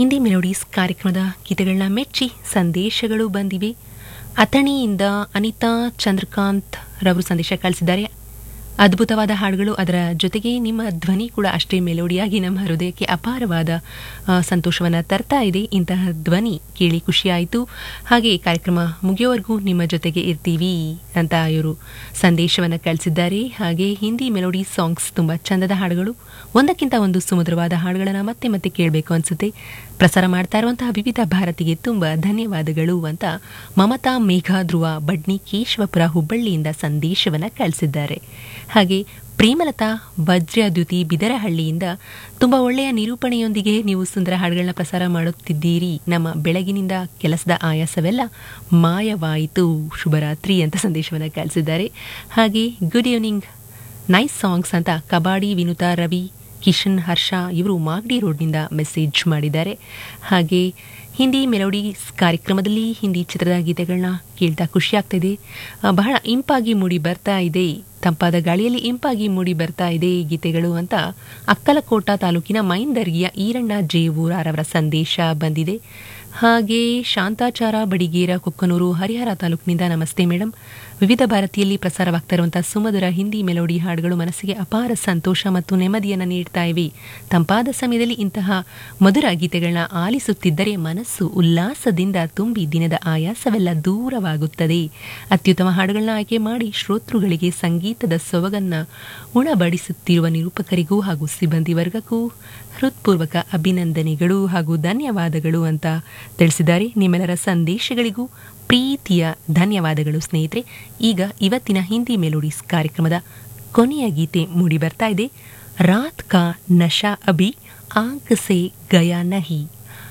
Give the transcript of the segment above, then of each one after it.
Hindi melodies ಕಾರ್ಯಕ್ರಮದ ಗೀತೆಗಳನ್ನ ಮೆಚ್ಚಿ ಸಂದೇಶಗಳು ಬಂದಿವೆ ಅಥಣಿಯಿಂದ ಅನಿತಾ ಚಂದ್ರಕಾಂತ್ ರವರು ಸಂದೇಶ ಕಳಿಸಿದ್ದಾರೆ ಅದ್ಭುತವಾದ ಹಾಡುಗಳು ಅದರ ಜೊತೆಗೆ ನಿಮ್ಮ ಧ್ವನಿ ಕೂಡ ಅಷ್ಟೇ ಮೆಲೋಡಿಯಾಗಿ ನಮ್ಮ ಹೃದಯಕ್ಕೆ ಅಪಾರವಾದ ಸಂತೋಷವನ್ನು ತರ್ತಾ ಇದೆ ಇಂತಹ ಧ್ವನಿ ಕೇಳಿ ಖುಷಿಯಾಯಿತು ಹಾಗೆ ಕಾರ್ಯಕ್ರಮ ಮುಗಿಯೋವರೆಗೂ ನಿಮ್ಮ ಜೊತೆಗೆ ಇರ್ತೀವಿ ಅಂತ ಇವರು ಸಂದೇಶವನ್ನು ಕಳಿಸಿದ್ದಾರೆ ಹಾಗೆ ಹಿಂದಿ ಮೆಲೋಡಿ ಸಾಂಗ್ಸ್ ತುಂಬ ಚಂದದ ಹಾಡುಗಳು ಒಂದಕ್ಕಿಂತ ಒಂದು ಸುಮಧುರವಾದ ಹಾಡುಗಳನ್ನು ಮತ್ತೆ ಮತ್ತೆ ಕೇಳಬೇಕು ಅನಿಸುತ್ತೆ ಪ್ರಸಾರ ಮಾಡ್ತಾ ಇರುವಂತಹ ವಿವಿಧ ಭಾರತಿಗೆ ತುಂಬ ಧನ್ಯವಾದಗಳು ಅಂತ ಮಮತಾ ಮೇಘಾ ಧ್ರುವ ಬಡ್ನಿ ಕೇಶವಪುರ ಹುಬ್ಬಳ್ಳಿಯಿಂದ ಸಂದೇಶವನ್ನು ಕಳಿಸಿದ್ದಾರೆ ಹಾಗೆ ಪ್ರೇಮಲತಾ ವಜ್ರದ್ಯುತಿ ಬಿದರಹಳ್ಳಿಯಿಂದ ತುಂಬ ಒಳ್ಳೆಯ ನಿರೂಪಣೆಯೊಂದಿಗೆ ನೀವು ಸುಂದರ ಹಾಡುಗಳನ್ನ ಪ್ರಸಾರ ಮಾಡುತ್ತಿದ್ದೀರಿ ನಮ್ಮ ಬೆಳಗಿನಿಂದ ಕೆಲಸದ ಆಯಾಸವೆಲ್ಲ ಮಾಯವಾಯಿತು ಶುಭರಾತ್ರಿ ಅಂತ ಸಂದೇಶವನ್ನು ಕಳಿಸಿದ್ದಾರೆ ಹಾಗೆ ಗುಡ್ ಈವ್ನಿಂಗ್ ನೈಸ್ ಸಾಂಗ್ಸ್ ಅಂತ ಕಬಾಡಿ ವಿನುತಾ ರವಿ ಕಿಶನ್ ಹರ್ಷ ಇವರು ಮಾಗಡಿ ರೋಡ್ನಿಂದ ಮೆಸೇಜ್ ಮಾಡಿದ್ದಾರೆ ಹಾಗೆ ಹಿಂದಿ ಮೆಲೋಡೀಸ್ ಕಾರ್ಯಕ್ರಮದಲ್ಲಿ ಹಿಂದಿ ಚಿತ್ರದ ಗೀತೆಗಳನ್ನ ಕೇಳ್ತಾ ಖುಷಿ ಆಗ್ತಾಯಿದೆ ಬಹಳ ಇಂಪಾಗಿ ಮೂಡಿ ಬರ್ತಾ ಇದೆ ತಂಪಾದ ಗಾಳಿಯಲ್ಲಿ ಇಂಪಾಗಿ ಮೂಡಿ ಬರ್ತಾ ಇದೆ ಗೀತೆಗಳು ಅಂತ ಅಕ್ಕಲಕೋಟ ತಾಲೂಕಿನ ಮೈಂದರ್ಗಿಯ ಈರಣ್ಣ ಜೇವೂರಾರವರ ಸಂದೇಶ ಬಂದಿದೆ ಹಾಗೆ ಶಾಂತಾಚಾರ ಬಡಿಗೇರ ಕೊಕ್ಕನೂರು ಹರಿಹರ ತಾಲೂಕಿನಿಂದ ನಮಸ್ತೆ ಮೇಡಮ್ ವಿವಿಧ ಭಾರತಿಯಲ್ಲಿ ಪ್ರಸಾರವಾಗ್ತಾ ಇರುವಂತಹ ಸುಮಧುರ ಹಿಂದಿ ಮೆಲೋಡಿ ಹಾಡುಗಳು ಮನಸ್ಸಿಗೆ ಅಪಾರ ಸಂತೋಷ ಮತ್ತು ನೆಮ್ಮದಿಯನ್ನು ನೀಡ್ತಾ ಇವೆ ತಂಪಾದ ಸಮಯದಲ್ಲಿ ಇಂತಹ ಮಧುರ ಗೀತೆಗಳನ್ನ ಆಲಿಸುತ್ತಿದ್ದರೆ ಮನಸ್ಸು ಉಲ್ಲಾಸದಿಂದ ತುಂಬಿ ದಿನದ ಆಯಾಸವೆಲ್ಲ ದೂರವಾಗುತ್ತದೆ ಅತ್ಯುತ್ತಮ ಹಾಡುಗಳನ್ನ ಆಯ್ಕೆ ಮಾಡಿ ಶ್ರೋತೃಗಳಿಗೆ ಸಂಗೀತದ ಸೊಬಗನ್ನ ಉಣಬಡಿಸುತ್ತಿರುವ ನಿರೂಪಕರಿಗೂ ಹಾಗೂ ಸಿಬ್ಬಂದಿ ವರ್ಗಕ್ಕೂ ಹೃತ್ಪೂರ್ವಕ ಅಭಿನಂದನೆಗಳು ಹಾಗೂ ಧನ್ಯವಾದಗಳು ಅಂತ ತಿಳಿಸಿದ್ದಾರೆ ನಿಮ್ಮೆಲ್ಲರ ಸಂದೇಶಗಳಿಗೂ ಪ್ರೀತಿಯ ಧನ್ಯವಾದಗಳು ಸ್ನೇಹಿತರೆ ಈಗ ಇವತ್ತಿನ ಹಿಂದಿ ಮೆಲೋಡೀಸ್ ಕಾರ್ಯಕ್ರಮದ ಕೊನೆಯ ಗೀತೆ ಮೂಡಿ ಬರ್ತಾ ಇದೆ ರಾತ್ ಕಾ ನಶಾ ಅಭಿ ಆಂಕ್ ಸೆ ಗಯಾ ನಹಿ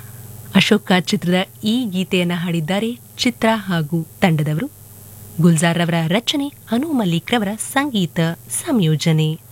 ಅಶೋಕ ಚಿತ್ರದ ಈ ಗೀತೆಯನ್ನು ಹಾಡಿದ್ದಾರೆ ಚಿತ್ರ ಹಾಗೂ ತಂಡದವರು ಗುಲ್ಜಾರ್ ರವರ ರಚನೆ ಅನು ಮಲ್ಲಿಕ್ ರವರ ಸಂಗೀತ ಸಂಯೋಜನೆ